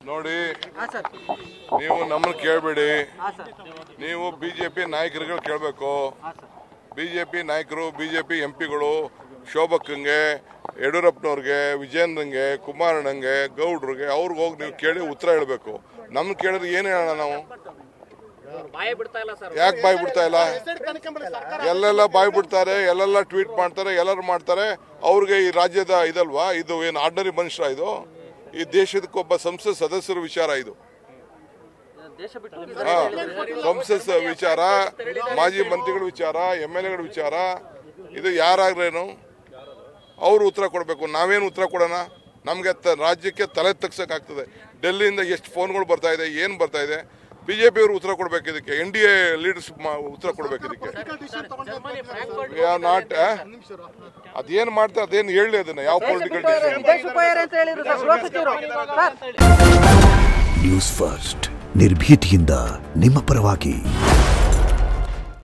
ನೋಡಿ ಹಾಂ ಸರ್ ನೀವು ನಮ್ಮನ್ನು ಕೇಳಬೇಡಿ ಹಾಂ ಸರ್ ನೀವು ಬಿ ಜೆ ಪಿ ನಾಯಕರುಗಳು ಕೇಳಬೇಕು ಹಾಂ ಸರ್ ಬಿ ಜೆ ಪಿ ನಾಯಕರು ಬಿ ಜೆ ಪಿ ಎಂ ಪಿಗಳು ಶೋಭಕ್ಕಂಗೆ ಯಡಿಯೂರಪ್ಪನವ್ರಿಗೆ ವಿಜೇಂದ್ರಂಗೆ ಕುಮಾರಣ್ಣಂಗೆ ಗೌಡ್ರಿಗೆ ಅವ್ರಿಗೆ ಹೋಗಿ ನೀವು ಕೇಳಿ ಉತ್ತರ ಹೇಳಬೇಕು ನಮ್ಗೆ ಕೇಳಿದ್ರೆ ಏನು ಹೇಳೋಣ ನಾವು ಬಾಯೇ ಬಿಡ್ತಾ ಇಲ್ಲ ಸರ್ ಯಾಕೆ ಬಾಯ್ ಬಿಡ್ತಾ ಇಲ್ಲ ಎಲ್ಲೆಲ್ಲ ಬಾಯ್ ಬಿಡ್ತಾರೆ ಎಲ್ಲೆಲ್ಲ ಟ್ವೀಟ್ ಮಾಡ್ತಾರೆ ಎಲ್ಲರೂ ಮಾಡ್ತಾರೆ ಅವ್ರಿಗೆ ಈ ರಾಜ್ಯದ ಇದಲ್ವಾ ಇದು ಏನು ಆರ್ಡಿನರಿ ಮನುಷ್ಯ ಇದು ಈ ದೇಶದಕ್ಕೊಬ್ಬ ಸಂಸತ್ ಸದಸ್ಯರ ವಿಚಾರ ಇದು ದೇಶ ಬಿಟ್ಟು ಹಾ, ಸಂಸತ್ ವಿಚಾರ ಮಾಜಿ ಮಂತ್ರಿಗಳ ವಿಚಾರ ಎಮ್ ಎಲ್ ಎಗಳ ವಿಚಾರ ಇದು ಯಾರಾಗ್ರೇನು ಅವರು ಉತ್ತರ ಕೊಡಬೇಕು ನಾವೇನು ಉತ್ತರ ಕೊಡೋಣ ನಮಗೆ ತ- ರಾಜ್ಯಕ್ಕೆ ತಲೆ ತಗ್ಸಕ್ಕಾಗ್ತದೆ ಡೆಲ್ಲಿಯಿಂದ ಎಷ್ಟು ಫೋನ್ಗಳು ಬರ್ತಾ ಇದೆ ಏನು ಬರ್ತಾ ಇದೆ ಬಿ ಜೆ ಅವರು ಉತ್ತರ ಕೊಡ್ಬೇಕು ಇದಕ್ಕೆ ಎನ್ ಡಿ ಎ ಲೀಡರ್ಸ್ ಉತ್ತರ ಕೊಡ್ಬೇಕು ಇದಕ್ಕೆ Germany Frankfurt we are not ಅದೇನು ಮಾಡ್ತಾರೆ ಅದೇನು ಹೇಳಿ ಅದನ್ನ ಯಾವ ಪೊಲಿಟಿಕಲ್ ಡಿಸಿಷನ್ ದೇಶ ಉಪಯೋಗ ಅಂತ ಹೇಳಿದ್ರು ಸರ್ ಗೃಹ ಸಚಿವರು ಸರ್ ನ್ಯೂಸ್ ಫಸ್ಟ್ ನಿರ್ಭೀತಿಯಿಂದ ನಿಮ್ಮ ಪರವಾಗಿ